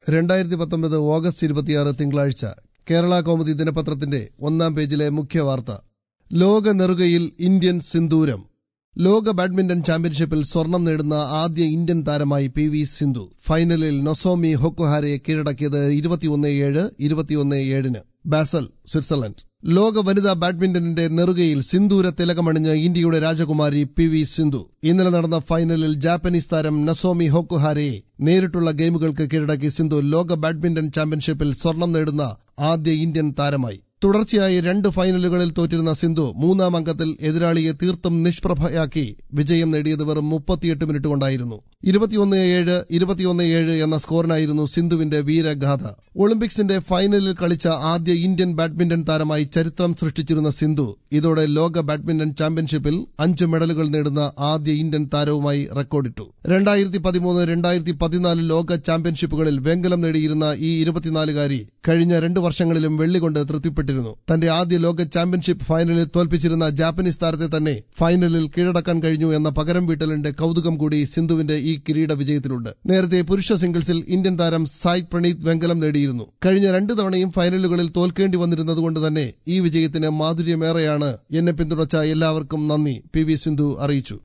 രണ്ടായിരത്തി പത്തൊമ്പത് ഓഗസ്റ്റ് ഇരുപത്തിയാറ് തിങ്കളാഴ്ച കേരള കൗമുദി ദിനപത്രത്തിന്റെ ഒന്നാം പേജിലെ മുഖ്യ വാർത്ത ലോക നെറുകയിൽ ഇന്ത്യൻ സിന്ദൂരം ലോക ബാഡ്മിന്റൺ ചാമ്പ്യൻഷിപ്പിൽ സ്വർണം നേടുന്ന ആദ്യ ഇന്ത്യൻ താരമായി പി വി സിന്ധു ഫൈനലിൽ നൊസോമി ഹൊക്കുഹാരയെ കീഴടക്കിയത് ഇരുപത്തിയൊന്ന് ഏഴ് ഇരുപത്തിയൊന്ന് ഏഴിന് ബാസൽ സ്വിറ്റ്സർലൻഡ് ലോക വനിതാ ബാഡ്മിന്റണിന്റെ നെറുകയിൽ സിന്ദൂര തിലകമണിഞ്ഞ് ഇന്ത്യയുടെ രാജകുമാരി പി വി സിന്ധു ഇന്നലെ നടന്ന ഫൈനലിൽ ജാപ്പനീസ് താരം നസോമി ഹോക്കുഹാരയെ നേരിട്ടുള്ള ഗെയിമുകൾക്ക് കീഴടക്കി സിന്ധു ലോക ബാഡ്മിന്റൺ ചാമ്പ്യൻഷിപ്പിൽ സ്വർണം നേടുന്ന ആദ്യ ഇന്ത്യൻ താരമായി തുടർച്ചയായി രണ്ട് ഫൈനലുകളിൽ തോറ്റിരുന്ന സിന്ധു മൂന്നാം അങ്കത്തിൽ എതിരാളിയെ തീർത്തും നിഷ്പ്രഭയാക്കി വിജയം നേടിയത് വെറും മുപ്പത്തിയെട്ട് മിനിറ്റ് കൊണ്ടായിരുന്നു ഇരുപത്തിയൊന്ന് ഏഴ് ഇരുപത്തിയൊന്ന് ഏഴ് എന്ന സ്കോറിനായിരുന്നു സിന്ധുവിന്റെ വീരഗാഥ ഒളിമ്പിക്സിന്റെ ഫൈനലിൽ കളിച്ച ആദ്യ ഇന്ത്യൻ ബാഡ്മിന്റൺ താരമായി ചരിത്രം സൃഷ്ടിച്ചിരുന്ന സിന്ധു ഇതോടെ ലോക ബാഡ്മിന്റൺ ചാമ്പ്യൻഷിപ്പിൽ അഞ്ച് മെഡലുകൾ നേടുന്ന ആദ്യ ഇന്ത്യൻ താരവുമായി റെക്കോർഡിട്ടു രണ്ടായിരത്തി പതിമൂന്ന് രണ്ടായിരത്തി പതിനാല് ലോക ചാമ്പ്യൻഷിപ്പുകളിൽ വെങ്കലം നേടിയിരുന്ന ഈ ഇരുപത്തിനാലുകാരി കഴിഞ്ഞ രണ്ട് വർഷങ്ങളിലും വെള്ളികൊണ്ട് തൃപ്തിപ്പെട്ടിരുന്നു തന്റെ ആദ്യ ലോക ചാമ്പ്യൻഷിപ്പ് ഫൈനലിൽ തോൽപ്പിച്ചിരുന്ന ജാപ്പനീസ് താരത്തെ തന്നെ ഫൈനലിൽ കീഴടക്കാൻ കഴിഞ്ഞു എന്ന പകരം വീട്ടലിന്റെ കൌതുകം കൂടി സിന്ധുവിന്റെ ഈ കിരീട വിജയത്തിലുണ്ട് നേരത്തെ പുരുഷ സിംഗിൾസിൽ ഇന്ത്യൻ താരം സായ് പ്രണീത് വെങ്കലം നേടിയിരുന്നു കഴിഞ്ഞ രണ്ട് തവണയും ഫൈനലുകളിൽ തോൽക്കേണ്ടി വന്നിരുന്നതുകൊണ്ട് തന്നെ ഈ വിജയത്തിന് മാധുര്യമേറെയാണ് എന്നെ പിന്തുണച്ച എല്ലാവർക്കും നന്ദി പി വി സിന്ധു അറിയിച്ചു